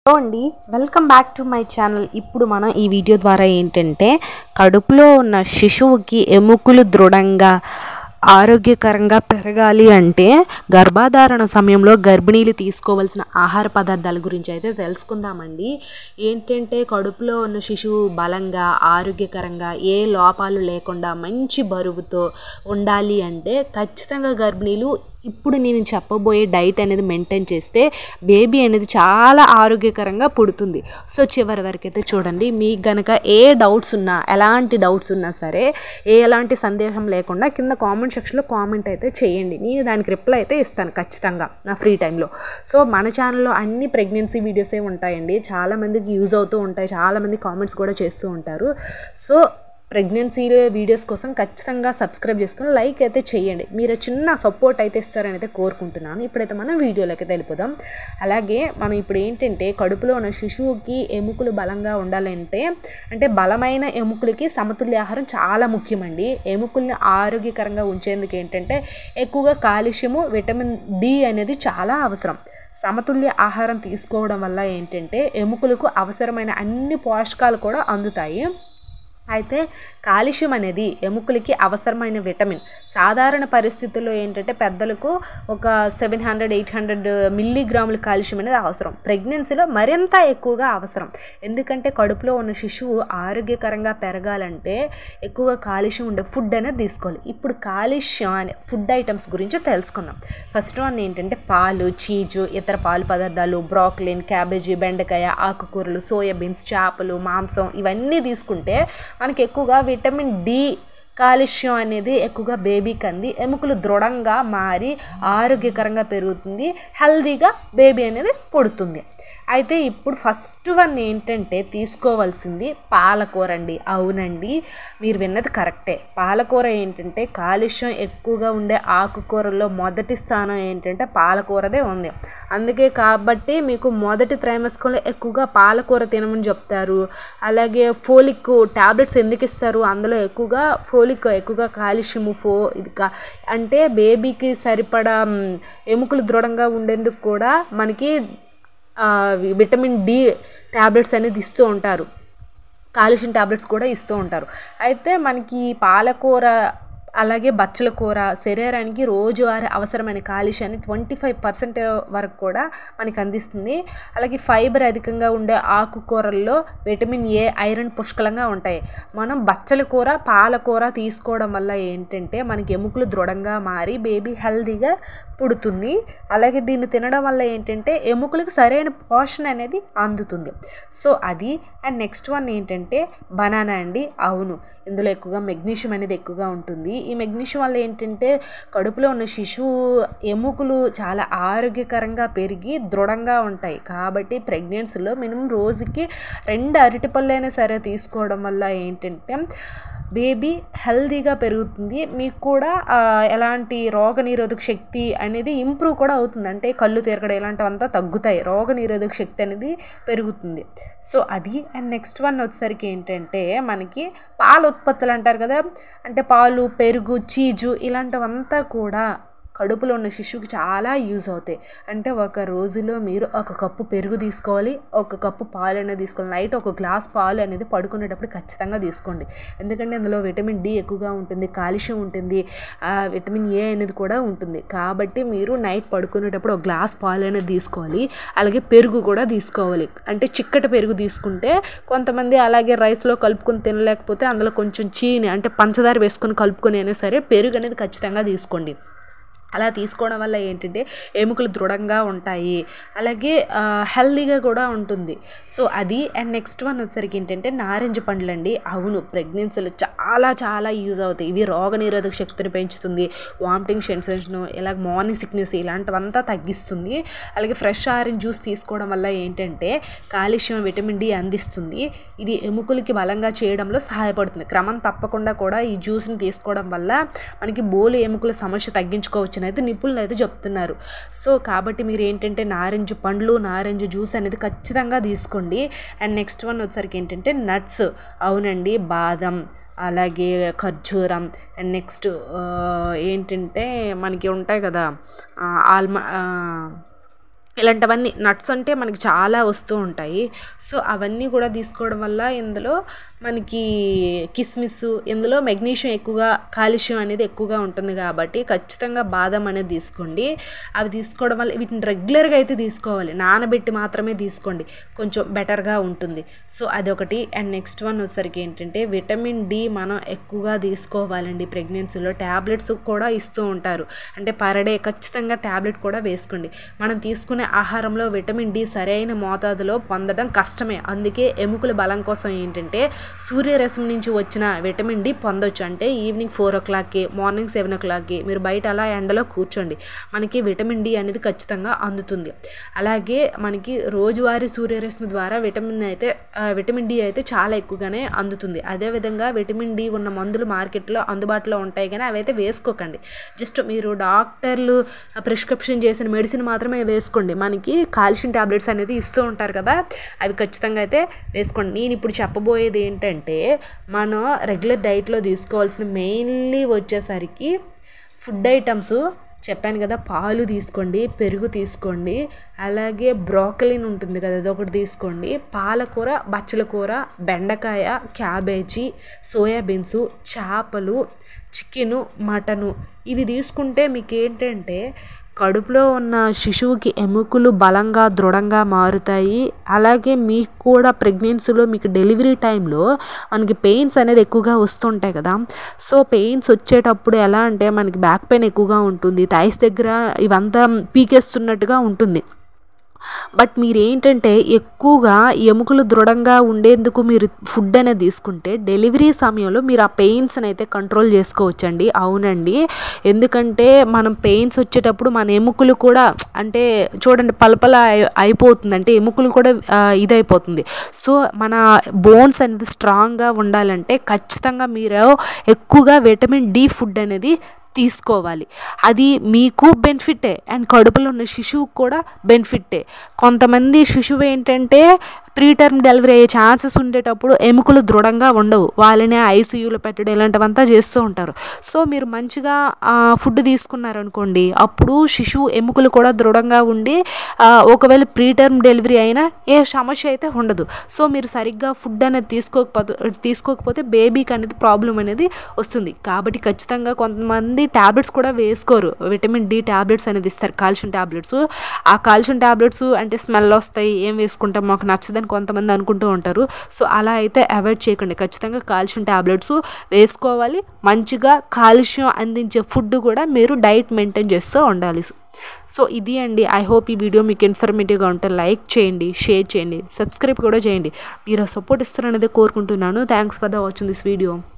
hello అండి welcome back to my channel ఇప్పుడు మనం ఈ వీడియో ద్వారా ఏంటంటే కడుపులో ఉన్న శిశువుకి ఎముకలు దృఢంగా ఆరోగ్యకరంగా పెరగాలి అంటే గర్భధారణ సమయంలో గర్భిణీలు తీసుకోవాల్సిన ఆహార పదార్థాల గురించి అయితే తెలుసుకుందామండి ఏంటంటే కడుపులో ఉన్న శిశువు బలంగా ఆరోగ్యకరంగా ఏ లోపాలు లేకుండా మంచి బరువుతో ఉండాలి అంటే ఖచ్చితంగా గర్భిణీలు ఇప్పుడు నేను చెప్పబోయే డైట్ అనేది మెయింటైన్ చేస్తే బేబీ అనేది చాలా ఆరోగ్యకరంగా పుడుతుంది సో చివరి వరకు అయితే చూడండి మీకు గనక ఏ డౌట్స్ ఉన్నా ఎలాంటి డౌట్స్ ఉన్నా సరే ఏ ఎలాంటి సందేహం లేకుండా కింద కామెంట్ సెక్షన్లో కామెంట్ అయితే చేయండి నేను దానికి రిప్లై అయితే ఇస్తాను ఖచ్చితంగా నా ఫ్రీ టైంలో సో మన ఛానల్లో అన్ని ప్రెగ్నెన్సీ వీడియోసే ఉంటాయండి చాలామందికి యూజ్ అవుతూ ఉంటాయి చాలామంది కామెంట్స్ కూడా చేస్తూ ఉంటారు సో ప్రెగ్నెన్సీ వీడియోస్ కోసం ఖచ్చితంగా సబ్స్క్రైబ్ చేసుకుని లైక్ అయితే చేయండి మీరు చిన్న సపోర్ట్ అయితే ఇస్తారని అయితే కోరుకుంటున్నాను ఇప్పుడైతే మనం వీడియోలోకి అయితే వెళ్ళిపోదాం అలాగే మనం ఇప్పుడు ఏంటంటే కడుపులో ఉన్న శిశువుకి ఎముకలు బలంగా ఉండాలంటే అంటే బలమైన ఎముకలకి సమతుల్య ఆహారం చాలా ముఖ్యమండి ఎముకల్ని ఆరోగ్యకరంగా ఉంచేందుకు ఏంటంటే ఎక్కువగా కాల్షియము విటమిన్ డి అనేది చాలా అవసరం సమతుల్య ఆహారం తీసుకోవడం వల్ల ఏంటంటే ఎముకలకు అవసరమైన అన్ని పోషకాలు కూడా అందుతాయి అయితే కాల్షియం అనేది ఎముకలకి అవసరమైన విటమిన్ సాధారణ పరిస్థితుల్లో ఏంటంటే పెద్దలకు ఒక సెవెన్ హండ్రెడ్ ఎయిట్ హండ్రెడ్ మిల్లీగ్రాముల కాల్షియం అనేది అవసరం ప్రెగ్నెన్సీలో మరింత ఎక్కువగా అవసరం ఎందుకంటే కడుపులో ఉన్న శిశువు ఆరోగ్యకరంగా పెరగాలంటే ఎక్కువగా కాల్షియం ఉండే ఫుడ్ అనేది తీసుకోవాలి ఇప్పుడు కాల్షియం అనే ఫుడ్ ఐటమ్స్ గురించి తెలుసుకుందాం ఫస్ట్ వన్ ఏంటంటే పాలు చీజు ఇతర పాలు పదార్థాలు బ్రాక్లిన్ క్యాబేజీ బెండకాయ ఆకుకూరలు సోయాబీన్స్ చేపలు మాంసం ఇవన్నీ తీసుకుంటే మనకి ఎక్కువగా విటమిన్ డి కాల్షియం అనేది ఎక్కువగా బేబీకి అంది ఎముకలు దృఢంగా మారి ఆరోగ్యకరంగా పెరుగుతుంది హెల్దీగా బేబీ అనేది పుడుతుంది అయితే ఇప్పుడు ఫస్ట్ వన్ ఏంటంటే తీసుకోవాల్సింది పాలకూర అండి అవునండి మీరు విన్నది కరెక్టే పాలకూర ఏంటంటే కాలుష్యం ఎక్కువగా ఉండే ఆకుకూరల్లో మొదటి స్థానం ఏంటంటే పాలకూరదే ఉంది అందుకే కాబట్టి మీకు మొదటి త్రైమాసికంలో ఎక్కువగా పాలకూర తినమని చెప్తారు అలాగే ఫోలిక్ టాబ్లెట్స్ ఎందుకు ఇస్తారు అందులో ఎక్కువగా ఫోలిక్ ఎక్కువగా కాల్షియము ఫో ఇది కా అంటే బేబీకి సరిపడా మ్, ఎముకలు దృఢంగా ఉండేందుకు కూడా మనకి ఆ, విటమిన్ డి ట్యాబ్లెట్స్ అనేది ఇస్తూ ఉంటారు కాల్షియం ట్యాబ్లెట్స్ కూడా ఇస్తూ ఉంటారు అయితే మనకి పాలకూర అలాగే బచ్చల కూర శరీరానికి రోజువారీ అవసరమైన కాలుష్యాన్ని ట్వంటీ ఫైవ్ పర్సెంట్ వరకు కూడా మనకి అందిస్తుంది అలాగే ఫైబర్ అధికంగా ఉండే ఆకుకూరల్లో విటమిన్ ఏ ఐరన్ పుష్కలంగా ఉంటాయి మనం బచ్చల కూర పాలకూర తీసుకోవడం వల్ల ఏంటంటే మనకి ఎముకలు దృఢంగా మారి బేబీ హెల్తీగా పుడుతుంది అలాగే దీన్ని తినడం వల్ల ఏంటంటే ఎముకలకు సరైన పోషణ అనేది అందుతుంది సో అది అండ్ నెక్స్ట్ వన్ ఏంటంటే బనానా అండి అవును ఇందులో ఎక్కువగా మెగ్నీషియం అనేది ఎక్కువగా ఉంటుంది ఈ మెగ్నీషియం వల్ల ఏంటంటే కడుపులో ఉన్న శిశువు ఎముకలు చాలా ఆరోగ్యకరంగా పెరిగి దృఢంగా ఉంటాయి కాబట్టి ప్రెగ్నెన్సీలో మినిమం రోజుకి రెండు అరటిపళ్ళు అయినా సరే తీసుకోవడం వల్ల ఏంటంటే బేబీ హెల్తీగా పెరుగుతుంది మీకు కూడా ఆ, ఎలాంటి రోగ నిరోధక శక్తి అనేది ఇంప్రూవ్ కూడా అవుతుంది అంటే కళ్ళు తిరగడం ఇలాంటివంతా తగ్గుతాయి రోగ నిరోధక శక్తి అనేది పెరుగుతుంది సో అది అండ్ నెక్స్ట్ వన్ వచ్చేసరికి ఏంటంటే మనకి పాల ఉత్పత్తులు అంటారు కదా అంటే పాలు పెరుగు చీజు ఇలాంటివంతా కూడా కడుపులో ఉన్న శిశువుకి చాలా యూజ్ అవుతాయి అంటే ఒక రోజులో మీరు ఒక కప్పు పెరుగు తీసుకోవాలి ఒక కప్పు పాలు అనేది తీసుకోవాలి నైట్ ఒక గ్లాస్ పాలు అనేది పడుకునేటప్పుడు ఖచ్చితంగా తీసుకోండి ఎందుకంటే అందులో విటమిన్ డి ఎక్కువగా ఉంటుంది కాల్షియం ఉంటుంది ఆ, విటమిన్ ఏ అనేది కూడా ఉంటుంది కాబట్టి మీరు నైట్ పడుకునేటప్పుడు ఒక గ్లాస్ పాలు అనేది తీసుకోవాలి అలాగే పెరుగు కూడా తీసుకోవాలి అంటే చిక్కటి పెరుగు తీసుకుంటే కొంతమంది అలాగే రైస్లో కలుపుకొని తినలేకపోతే అందులో కొంచెం చీని అంటే పంచదార వేసుకొని కలుపుకొని అయినా సరే పెరుగు అనేది ఖచ్చితంగా తీసుకోండి అలా తీసుకోవడం వల్ల ఏంటంటే ఎముకలు దృఢంగా ఉంటాయి అలాగే ఆ, హెల్దీగా కూడా ఉంటుంది సో అది అండ్ నెక్స్ట్ వన్ వచ్చేసరికి ఏంటంటే నారింజ పండ్లు అండి అవును ప్రెగ్నెన్సీలో చాలా చాలా యూజ్ అవుతాయి ఇవి రోగ నిరోధక శక్తిని పెంచుతుంది వామిటింగ్ సెన్సేషన్ ఇలా మార్నింగ్ సిక్నెస్ ఇలాంటివంతా తగ్గిస్తుంది అలాగే ఫ్రెష్ ఆరెంజ్ జ్యూస్ తీసుకోవడం వల్ల ఏంటంటే కాల్షియం విటమిన్ డి అందిస్తుంది ఇది ఎముకలకి బలంగా చేయడంలో సహాయపడుతుంది క్రమం తప్పకుండా కూడా ఈ జ్యూస్ని తీసుకోవడం వల్ల మనకి బోలు ఎముకల సమస్య తగ్గించుకోవచ్చు అయితే నిపుణులు అయితే చెప్తున్నారు సో కాబట్టి మీరు ఏంటంటే నారింజ పండ్లు నారింజ జ్యూస్ అనేది ఖచ్చితంగా తీసుకోండి అండ్ నెక్స్ట్ వన్ వచ్చేసరికి ఏంటంటే నట్స్ అవునండి బాదం అలాగే ఖర్జూరం అండ్ నెక్స్ట్ ఏంటంటే మనకి ఉంటాయి కదా ఆల్మ ఇలాంటివన్నీ నట్స్ అంటే మనకి చాలా వస్తూ ఉంటాయి సో అవన్నీ కూడా తీసుకోవడం వల్ల ఇందులో మనకి కిస్మిస్ ఇందులో మెగ్నీషియం ఎక్కువగా కాల్షియం అనేది ఎక్కువగా ఉంటుంది కాబట్టి ఖచ్చితంగా బాదం అనేది తీసుకోండి అవి తీసుకోవడం వల్ల వీటిని రెగ్యులర్గా అయితే తీసుకోవాలి నానబెట్టి మాత్రమే తీసుకోండి కొంచెం బెటర్గా ఉంటుంది సో అదొకటి అండ్ నెక్స్ట్ వన్ వచ్చేసరికి ఏంటంటే విటమిన్ డి మనం ఎక్కువగా తీసుకోవాలండి ప్రెగ్నెన్సీలో ట్యాబ్లెట్స్ కూడా ఇస్తూ ఉంటారు అంటే పర్ డే ఖచ్చితంగా ట్యాబ్లెట్ కూడా వేసుకోండి మనం తీసుకునే ఆహారంలో విటమిన్ డి సరైన మోతాదులో పొందడం కష్టమే అందుకే ఎముకల బలం కోసం ఏంటంటే సూర్యరశ్మి నుంచి వచ్చిన విటమిన్ డి పొందొచ్చు అంటే ఈవినింగ్ ఫోర్ ఓ క్లాక్కి మార్నింగ్ సెవెన్ ఓ క్లాక్కి మీరు బయట అలా ఎండలో కూర్చోండి మనకి విటమిన్ డి అనేది ఖచ్చితంగా అందుతుంది అలాగే మనకి రోజువారీ సూర్యరశ్మి ద్వారా విటమిన్ అయితే ఆ, విటమిన్ డి అయితే చాలా ఎక్కువగానే అందుతుంది అదేవిధంగా విటమిన్ డి ఉన్న మందులు మార్కెట్లో అందుబాటులో ఉంటాయి కానీ అవి అయితే వేసుకోకండి జస్ట్ మీరు డాక్టర్లు ప్రిస్క్రిప్షన్ చేసిన మెడిసిన్ మాత్రమే వేసుకోండి మనకి కాల్షియం టాబ్లెట్స్ అనేది ఇస్తూ ఉంటారు కదా అవి ఖచ్చితంగా అయితే వేసుకోండి నేను ఇప్పుడు చెప్పబోయేది ఏంటంటే మనం రెగ్యులర్ డైట్లో తీసుకోవాల్సిన మెయిన్లీ వచ్చేసరికి ఫుడ్ ఐటమ్స్ చెప్పాను కదా పాలు తీసుకోండి పెరుగు తీసుకోండి అలాగే బ్రోకలిన్ ఉంటుంది కదా అదొకటి తీసుకోండి పాలకూర బచ్చల కూర బెండకాయ క్యాబేజీ సోయాబీన్స్ చేపలు చికెను మటను ఇవి తీసుకుంటే మీకు ఏంటంటే కడుపులో ఉన్న శిశువుకి ఎముకలు బలంగా దృఢంగా మారుతాయి అలాగే మీకు కూడా ప్రెగ్నెన్సీలో మీకు డెలివరీ టైంలో మనకి పెయిన్స్ అనేది ఎక్కువగా వస్తుంటాయి కదా సో పెయిన్స్ వచ్చేటప్పుడు ఎలా అంటే మనకి బ్యాక్ పెయిన్ ఎక్కువగా ఉంటుంది థైస్ దగ్గర ఇవంతా పీకేస్తున్నట్టుగా ఉంటుంది బట్ మీరు ఏంటంటే ఎక్కువగా ఎముకలు దృఢంగా ఉండేందుకు మీరు ఫుడ్ అనేది తీసుకుంటే డెలివరీ సమయంలో మీరు ఆ పెయిన్స్ని అయితే కంట్రోల్ చేసుకోవచ్చండి అవునండి ఎందుకంటే మనం పెయిన్స్ వచ్చేటప్పుడు మన ఎముకలు కూడా అంటే చూడండి పలపల అయి- అయిపోతుంది అంటే ఎముకలు కూడా ఆ, ఇదైపోతుంది సో మన బోన్స్ అనేది స్ట్రాంగ్గా ఉండాలంటే ఖచ్చితంగా మీరు ఎక్కువగా విటమిన్ డి ఫుడ్ అనేది తీసుకోవాలి అది మీకు బెనిఫిటే అండ్ కడుపులో ఉన్న శిశువుకు కూడా బెనిఫిట్టే కొంతమంది శిశువు ఏంటంటే ప్రీ టర్మ్ డెలివరీ అయ్యే ఛాన్సెస్ ఉండేటప్పుడు ఎముకలు దృఢంగా ఉండవు వాళ్ళని ఐసీయూలో పెట్టడం ఇలాంటివంతా చేస్తూ ఉంటారు సో మీరు మంచిగా ఫుడ్ తీసుకున్నారనుకోండి అప్పుడు శిశువు ఎముకలు కూడా దృఢంగా ఉండి ఆ, ఒకవేళ ప్రీ టర్మ్ డెలివరీ అయినా ఏ సమస్య అయితే ఉండదు సో మీరు సరిగ్గా ఫుడ్ అనేది తీసుకోకపోతే తీసుకోకపోతే బేబీకి అనేది ప్రాబ్లం అనేది వస్తుంది కాబట్టి ఖచ్చితంగా కొంతమంది ట్యాబ్లెట్స్ కూడా వేసుకోరు విటమిన్ డి ట్యాబ్లెట్స్ అనేది ఇస్తారు కాల్షియం ట్యాబ్లెట్స్ ఆ కాల్షియం ట్యాబ్లెట్స్ అంటే స్మెల్ వస్తాయి ఏం వేసుకుంటాం మాకు నచ్చదని కొంతమంది అనుకుంటూ ఉంటారు సో అలా అయితే అవాయిడ్ చేయకండి ఖచ్చితంగా కాల్షియం ట్యాబ్లెట్స్ వేసుకోవాలి మంచిగా కాల్షియం అందించే ఫుడ్ కూడా మీరు డైట్ మెయింటైన్ చేస్తూ ఉండాలి సో ఇది అండి ఐ హోప్ ఈ వీడియో మీకు ఇన్ఫర్మేటివ్గా ఉంటే లైక్ చేయండి షేర్ చేయండి సబ్స్క్రైబ్ కూడా చేయండి మీరు సపోర్ట్ ఇస్తారనేది కోరుకుంటున్నాను thanks for the watching this video